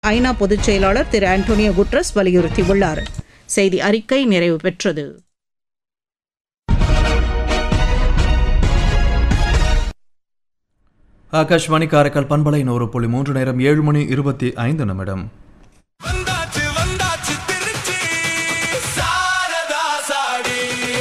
ஐநா பொதுச் செயலாளர் திரு ஆண்டோனியோ குட்ரஸ் வலியுறுத்தியுள்ளார் செய்தி அறிக்கை நிறைவு பெற்றது ஆகாஷ்வாணி காரைக்கால் பண்பலை நூறு புள்ளி மூன்று நேரம் ஏழு மணி இருபத்தி ஐந்து நிமிடம் வந்தாச்சு வந்தாச்சு திருச்சி சாரதா சாடி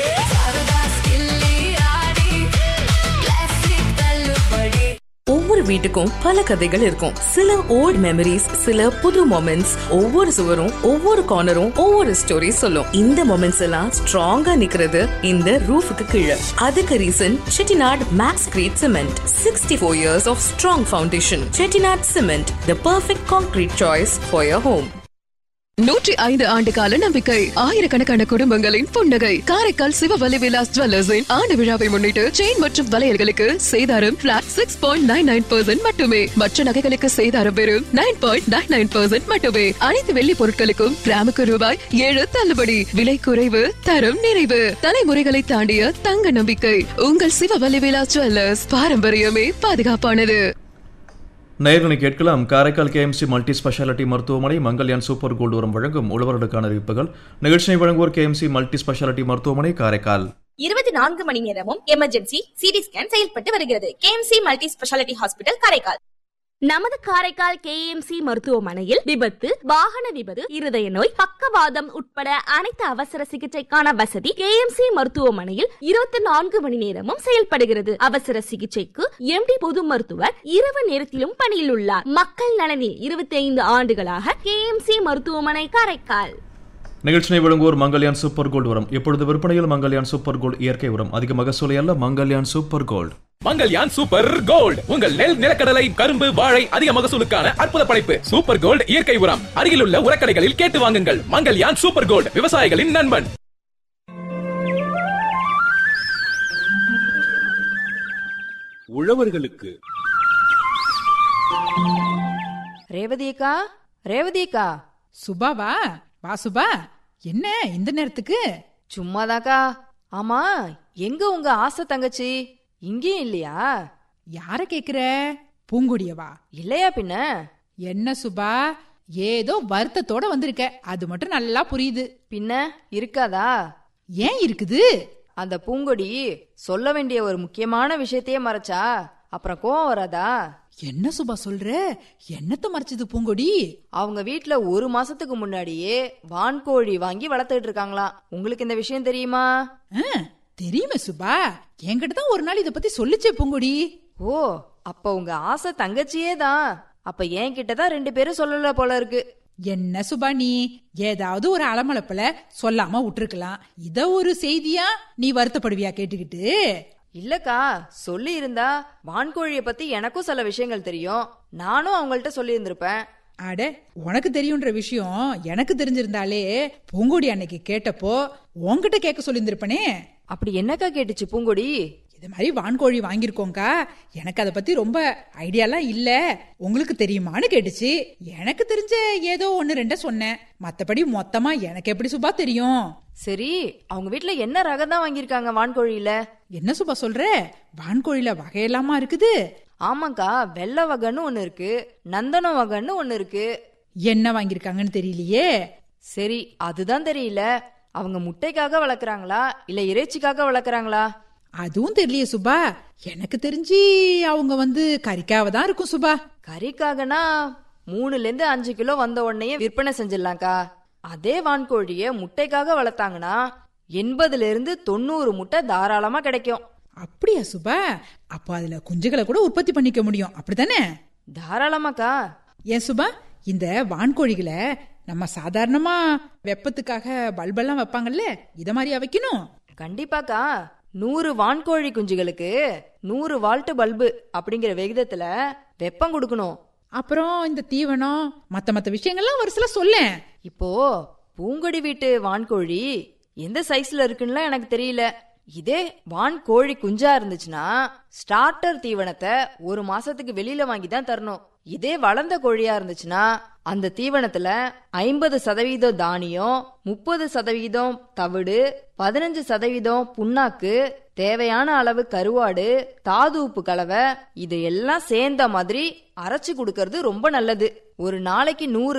ஒவ்வொரு வீட்டுக்கும் பல கதைகள் இருக்கும் சில ஓல்ட் மெமரிஸ் சில புது மொமெண்ட்ஸ் ஒவ்வொரு சுவரும் ஒவ்வொரு கார்னரும் ஒவ்வொரு ஸ்டோரி சொல்லும் இந்த மொமெண்ட்ஸ் எல்லாம் ஸ்ட்ராங்கா நிக்கிறது இந்த ரூஃபுக்கு கீழே அதுக்கு reason Chettinad Maxcrete cement sixty four years of strong foundation Chettinad cement the perfect concrete choice for your home நூற்றி ஐந்து ஆண்டு கால நம்பிக்கை ஆயிரக்கணக்கான குடும்பங்களின் புன்னகை காரைக்கால் சிவவலி விலாஸ் ஜுவல்லர்ஸின் ஆண்டு விழாவை முன்னிட்டு செயின் மற்றும் வளையல்களுக்கு சேதாரம் flat six point nine nine percent மட்டுமே மற்ற நகைகளுக்கு சேதாரம் வெறும் nine point nine nine percent மட்டுமே அனைத்து வெள்ளி பொருட்களுக்கும் கிராமுக்கு ரூபாய் ஏழு தள்ளுபடி விலை குறைவு தரம் நிறைவு தலைமுறைகளை தாண்டிய தங்க நம்பிக்கை உங்கள் சிவவலி விலாஸ் ஜுவல்லர்ஸ் பாரம்பரியமே பாதுகாப்பானது நேர்களை கேட்கலாம் காரைக்கால் கேஎம்சி மல்டி ஸ்பெஷாலிட்டி மருத்துவமனை மங்கல்யான் சூப்பர் கோல்டு உரம் வழங்கும் உழவர்களுக்கான அறிவிப்புகள் நிகழ்ச்சியை வழங்குவோர் கேஎம்சி மல்டி ஸ்பெஷாலிட்டி மருத்துவமனை காரைக்கால் இருபத்தி நான்கு மணி நேரமும் எமர்ஜென்சி சிடி ஸ்கேன் செயல்பட்டு வருகிறது KMC multi speciality hospital Karaikal நமது காரைக்கால் கேஎம்சி மருத்துவமனையில் விபத்து வாகன விபத்து இருதய நோய் பக்கவாதம் உட்பட அனைத்து அவசர சிகிச்சைக்கான வசதி கேஎம்சி மருத்துவமனையில் இருபத்தி நான்கு மணி நேரமும் செயல்படுகிறது அவசர சிகிச்சைக்கு எம்டி பொது மருத்துவர் இரவு நேரத்திலும் பணியில் உள்ளார் மக்கள் நலனில் இருபத்தி ஐந்து ஆண்டுகளாக கேஎம்சி மருத்துவமனை காரைக்கால் நிகழ்ச்சியை வழங்குவோர் மங்கல்யான் சூப்பர் கோல்டு உரம் இப்பொழுது விற்பனையில் மங்கல்யான் சூப்பர் கோல்டு இயற்கை உரம் அதிக மகசூலை அல்ல Mangalyaan super gold Mangalyaan super gold உங்கள் நெல் நிலக்கடலை கரும்பு வாழை அதிக மகசூலுக்கான அற்புத படைப்பு சூப்பர் கோல்ட் இயற்கை உரம் அருகிலுள்ள உரக்கடைகளில் கேட்டு வாங்குங்கள் மங்கல்யான் சூப்பர் கோல்ட் விவசாயிகளின் நண்பன் உழவர்களுக்கு ரேவதியக்கா ரேவதியக்கா சுபாவா வா சுபா என்ன இந்த நேரத்துக்கு சும்மாதாக்கா ஆமா எங்க உங்க ஆசை தங்கச்சி இங்கேயும் இல்லையா யார கேக்குற பூங்குடியவா இல்லையா பின்ன என்ன சுபா ஏதோ வருத்தத்தோட வந்திருக்க அது மட்டும் நல்லா புரியுது பின்ன இருக்காதா ஏன் இருக்குது அந்த பூங்கொடி சொல்ல வேண்டிய ஒரு முக்கியமான விஷயத்தையே மறைச்சா அப்புறம் கோவம் வராதா என்ன சுபா சொல்ற என்னத்த மறைச்சது பூங்கொடி அவங்க வீட்ல ஒரு மாசத்துக்கு முன்னாடியே வான்கோழி வாங்கி வளர்த்துட்டு இருக்காங்களாம் உங்களுக்கு இந்த விஷயம் தெரியுமா ஆ, தெரியுமே சுபா என்கிட்ட தான் ஒரு நாள் இத பத்தி சொல்லுச்சே பூங்கொடி ஓ அப்ப உங்க ஆசை தங்கச்சியே தான் அப்ப என்கிட்ட தான் ரெண்டு பேரும் சொல்லல போல இருக்கு என்ன சுபா நீ ஏதாவது ஒரு அலமளப்புல சொல்லாம விட்டுருக்கலாம் இத ஒரு செய்தியா நீ வருத்தப்படுவியா கேட்டுக்கிட்டு இல்லக்கா சொல்லி இருந்தா வான்கோழிய பத்தி எனக்கும் சில விஷயங்கள் தெரியும் நானும் அவங்கள்ட்ட சொல்லி இருந்திருப்பேன் அட உனக்கு தெரியுன்ற விஷயம் எனக்கு தெரிஞ்சிருந்தாலே பூங்கொடி அன்னைக்கு கேட்டப்போ உன்கிட்ட கேட்க சொல்லியிருந்திருப்பனே அப்படி என்னக்கா கேட்டுச்சு பூங்கொடி இது மாதிரி வான்கோழி வாங்கியிருக்கோங்க்கா எனக்கு அதை பத்தி ரொம்ப ஐடியாலாம் இல்ல உங்களுக்கு தெரியுமான்னு கேட்டுச்சு எனக்கு தெரிஞ்ச ஏதோ ஒன்னு ரெண்ட சொன்னேன் மத்தபடி மொத்தமா எனக்கு எப்படி சுபா தெரியும் சரி அவங்க வீட்ல என்ன ரகம் தான் வாங்கியிருக்காங்க வான்கோழியில என்ன சுபா சொல்ற வான்கோழில வகையெல்லாமா இருக்குது ஆமாக்கா வெள்ளை வகைன்னு ஒண்ணு இருக்கு நந்தனம் வகைன்னு ஒண்ணு இருக்கு என்ன வாங்கியிருக்காங்கன்னு தெரியலையே சரி அதுதான் தெரியல அவங்க முட்டைக்காக வளர்க்குறாங்களா இல்ல இறைச்சிக்காக வளர்க்குறாங்களா அதுவும் தெரியலையே சுபா எனக்கு தெரிஞ்சு அவங்க வந்து கறிக்காவ தான் இருக்கும் சுபா கறிக்காகனா மூணுல இருந்து அஞ்சு கிலோ வந்த உடனே விற்பனை செஞ்சிடலாம்க்கா அதே வான்கோழிய முட்டைக்காக வளர்த்தாங்கன்னா எண்பதுல இருந்து தொண்ணூறு முட்டை தாராளமா கிடைக்கும் அப்படியா சுபா அப்போ அதுல குஞ்சுகளை கூட உற்பத்தி பண்ணிக்க முடியும் அப்படித்தானே தாராளமாக்கா ஏன் சுபா இந்த வான்கோழிகளை நம்ம சாதாரணமா வெப்பத்துக்காக பல்பெல்லாம் வைப்பாங்கல்ல இத மாதிரியா வைக்கணும் கண்டிப்பாக்கா நூறு வான்கோழி குஞ்சுகளுக்கு நூறு வால்ட் பல்பு அப்படிங்கிற விகிதத்துல வெப்பம் கொடுக்கணும் அப்புறம் இந்த தீவனம் மத்த மத்த விஷயங்கள்லாம் ஒரு சில சொல்லேன் இப்போ பூங்கொடி வீட்டு வான்கோழி எந்த சைஸ்ல இருக்குன்னுலாம் எனக்கு தெரியல இதே வான்கோழி குஞ்சா இருந்துச்சுன்னா ஸ்டார்டர் தீவனத்தை ஒரு மாசத்துக்கு வெளியில வாங்கி தான் தரணும் இதே வளர்ந்த கோழியா இருந்துச்சுன்னா அந்த தீவனத்துல ஐம்பது சதவீதம் தானியம் முப்பது சதவீதம் தவிடு பதினஞ்சு சதவீதம் புண்ணாக்கு தேவையான அளவு கருவாடு தாது உப்பு கலவை இது எல்லாம் சேர்ந்த மாதிரி அரைச்சு கொடுக்கறது ரொம்ப நல்லது ஒரு நாளைக்கு நூறு